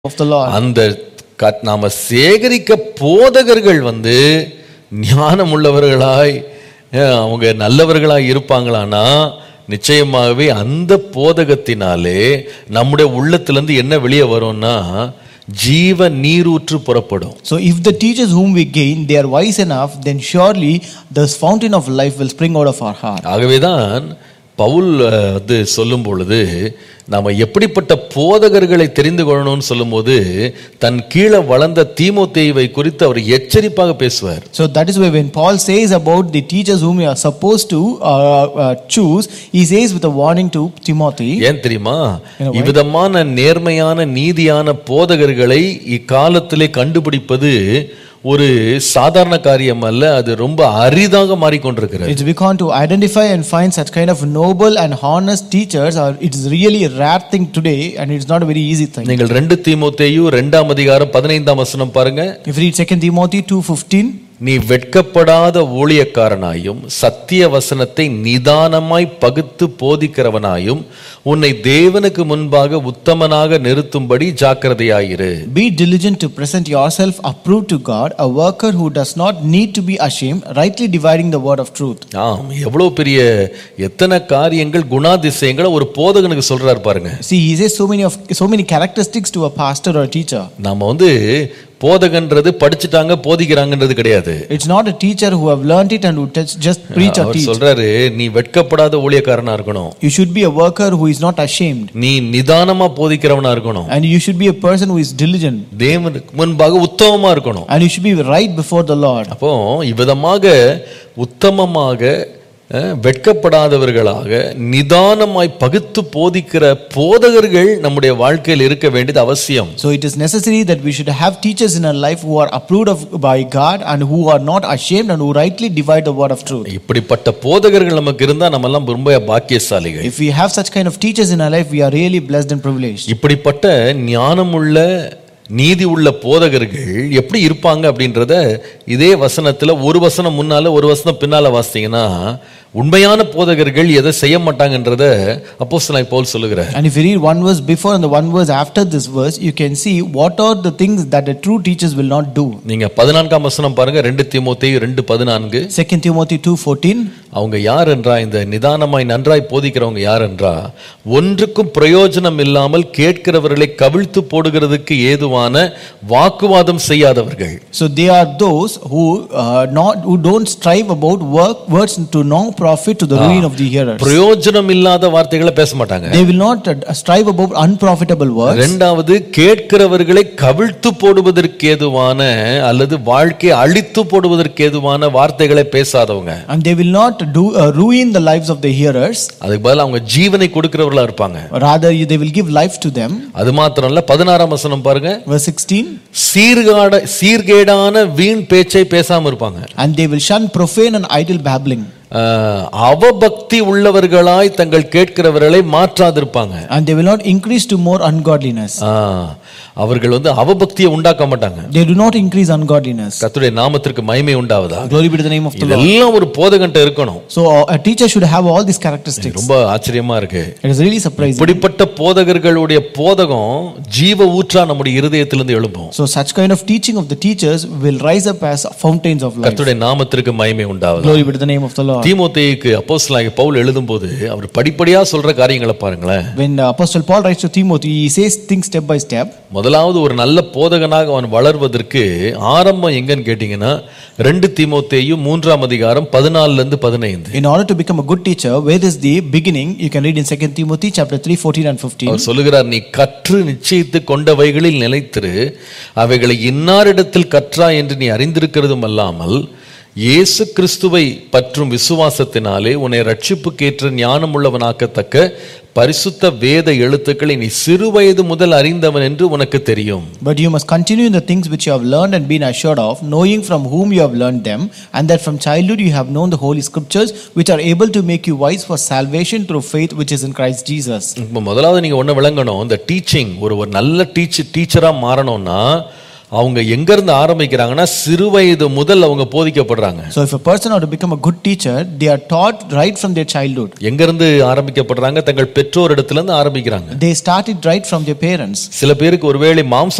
of the Lord. அந்த கத்- நாம சேகரிக்க போதகர்கள் வந்து ஞானம் உள்ளவர்களாய் அஹ், அவங்க நல்லவர்களாய் இருப்பாங்களானா நிச்சயமாகவே அந்த போதகத்தினாலே நம்முடைய உள்ளத்திலிருந்து என்ன வெளியே வரும்னா ஜீவ நீரூற்று புறப்படும் So, if the teachers whom we gain they are wise enough, then surely the fountain of life will spring out of our heart. ஆகவேதான் பவுல் அஹ், வந்து சொல்லும் பொழுது நாம எப்படிப்பட்ட போதகர்களை தெரிந்து கொள்ளணும்னு சொல்லும்போது தன் கீழே வளர்ந்த தீமோத்தேயுவை குறித்து அவர் எச்சரிப்பாக பேசுவார் So that is why when Paul says about the teachers whom we are supposed to uh, uh, choose, he says with a warning to Timothy. ஏன் தெரியுமா You know why? இவ்விதமான நேர்மையான நீதியான போதகர்களை இக்காலத்திலே கண்டுபிடிப்பது ஒரு சாதாரண காரியம் அல்ல அது ரொம்ப அரிதாக மாறிக்கொண்டிருக்கிறது It's become to identify and find such kind of noble and honest teachers. Are, it is really a rare thing today, and it's not a very easy thing. நீங்கள் ரெண்டு தீமோத்தேயு ரெண்டாம் அதிகாரம் பதினைந்தாம் வசனம் பாருங்க If you read 2 Timothy 2.15, நீ வெட்கப்படாத ஊழியக்காரனாயும் சத்திய வசனத்தை நிதானமாய் பகுத்து போதிக்கிறவனாயும் உன்னை தேவனுக்கு முன்பாக உத்தமனாக நிறுத்தும்படி ஜாக்கிரதையாயிரு Be diligent to present yourself approved to God, a worker who does not need to be ashamed, rightly dividing the word of truth. ஆம் எவ்வளவு பெரிய எத்தனை காரியங்கள் குணாதிசயங்களை ஒரு போதகனுக்கு சொல்றாரு பாருங்க See, he says so many of so many characteristics to a pastor or a teacher. நாம வந்து போதகன்றது படிச்சுட்டாங்க போதிக்கிறாங்கன்றது கிடையாது It's not a teacher who have learned it and who just just preach or our teach. சொல்றாரு நீ வெட்கப்படாத ஊழியக்காரனா இருக்கணும் You should be a worker who is not ashamed, நீ நிதானமா போதிக்கிறவனா இருக்கணும் and you should be a person who is diligent, தேவனுக்கு முன்பாக உத்தமமா இருக்கணும் and you should be right before the Lord. அப்போ இவ்விதமாக உத்தமமாக அஹ், வெட்கப்படாதவர்களாக நிதானமாய் பகுத்து போதிக்கிற போதகர்கள் நம்முடைய வாழ்க்கையில் இருக்க வேண்டியது அவசியம் So it is necessary that we should have teachers in our life who are approved of by God and who are not ashamed and who rightly divide the word of truth. இப்படிப்பட்ட போதகர்கள் நமக்கு இருந்தா நம்ம எல்லாம் ரொம்ப பாக்கியசாலிகள் If we have such kind of teachers in our life, we are really blessed and privileged. இப்படிப்பட்ட ஞானமுள்ள நீதி உள்ள போதகர்கள் எப்படி இருப்பாங்க அப்படின்றத இதே வசனத்துல ஒரு வசனம் முன்னால ஒரு வசனம் பின்னால வாசித்தீங்கன்னா உண்மையான போதகர்கள் எதை செய்ய மாட்டாங்கன்றத அப்போஸ்தலனாய் பவுல் சொல்லுகிறார் And if you read one verse before and the one verse after this verse, you can see what are the things that the true teachers will not do. நீங்க பதினான்காம் வசனம் பாருங்க ரெண்டு தீமோத்தேயு ரெண்டு பதினான்கு 2 Timothy 2:14 அவங்க யார் என்றா இந்த நிதானமாய் நன்றாய் போதிக்கிறவங்க யார் என்றா ஒன்றுக்கும் பிரயோஜனம் இல்லாமல் கேட்கிறவர்களை கவிழ்த்து போடுகிறதுக்கு ஏதுவான வாக்குவாதம் செய்யாதவர்கள் So they are those who uh, not who don't strive about work words to no profit to the ruin of the hearers. பிரயோஜனம் இல்லாத வார்த்தைகளை பேச மாட்டாங்க They will not uh, strive about unprofitable words. ரெண்டாவது கேட்கிறவர்களை கவிழ்த்து போடுவதற்கு ஏதுவான அல்லது வாழ்க்கையை அழித்து போடுவதற்கு ஏதுவான வார்த்தைகளை பேசாதவங்க And they will not do uh, ruin the lives of the hearers. அதுக்கு பதிலா அவங்க ஜீவனை கொடுக்கிறவர்களா இருப்பாங்க Rather, they will give life to them. அது மாத்திரம் இல்ல பதினாறாம் வசனம் பாருங்க Verse 16. சீர்காட சீர்கேடான வீண் பேச்சை பேசாம இருப்பாங்க And they will shun profane and idle babbling. ஆஹ், அவபக்தி உள்ளவர்களாய் தங்கள் கேட்கிறவர்களை மாற்றாதிருப்பாங்க And they will not increase to more ungodliness. ஆஹ், அவர்கள் வந்து அவபக்தியை உண்டாக்க மாட்டாங்க They do not increase ungodliness. கர்த்தருடைய நாமத்திற்கு மகிமை உண்டாவதா Glory be to the name of the Lord. இதெல்லாம் ஒரு போதகன்ட்ட இருக்கணும் So uh, a teacher should have all these characteristics. ரொம்ப ஆச்சரியமா இருக்கு It is really surprising. இப்படிப்பட்ட போதகர்களுடைய போதகம் ஜீவ ஊற்றா நம்முடைய இருதயத்திலிருந்து எழும்பும் So such kind of teaching of the teachers will rise up as fountains of life. கர்த்தருடைய நாமத்திற்கு மகிமை உண்டாவதா Glory be to the name of the Lord. தீமோத்தேயுக்கு அப்போஸ்தலனாகிய பவுல் எழுதும்போது அவர் படிப்படியா சொல்ற காரியங்களை பாருங்களேன் When uh, Apostle Paul writes to Timothy, he says things step by step. முதலாவது ஒரு நல்ல போதகனாக அவன் வளர்வதற்கு ஆரம்பம் எங்கன்னு கேட்டீங்கன்னா ரெண்டு தீமோத்தேயு மூன்றாம் அதிகாரம் பதினாலுல இருந்து பதினைந்து In order to become a good teacher, where is the beginning? You can read in 2 Timothy chapter 3, 14 and 15. அவர் சொல்லுகிறார் நீ கற்று நிச்சயித்து கொண்டவைகளில் நிலைத்திரு அவைகளை இன்னாரிடத்தில் கற்றா என்று நீ அறிந்திருக்கிறதும் அல்லாமல் இயேசு கிறிஸ்துவை பற்றும் விசுவாசத்தினாலே உன்னை ரட்சிப்புக்கேற்ற ஞானமுள்ளவனாக்கத்தக்க பரிசுத்த வேத எழுத்துக்களை நீ சிறுவயது முதல் அறிந்தவன் என்று உனக்கு தெரியும் But you must continue in the things which you have learned and been assured of, knowing from whom you have learned them, and that from childhood you have known the Holy Scriptures, which are able to make you wise for salvation through faith which is in Christ Jesus. இப்போ முதலாவது நீங்க ஒண்ணு விளங்கணும் இந்த teaching ஒரு ஒரு நல்ல teach டீச்சரா மாறணும்னா அவங்க எங்க இருந்து ஆரம்பிக்கிறாங்கன்னா சிறு வயது முதல் அவங்க போதிக்கப்படுறாங்க So if a person ought to become a good teacher, they are taught right from their childhood. எங்க இருந்து ஆரம்பிக்கப்படுறாங்க தங்கள் பெற்றோர் இடத்துல இருந்து ஆரம்பிக்கிறாங்க They start it right from their parents. சில பேருக்கு ஒருவேளை மாம்ச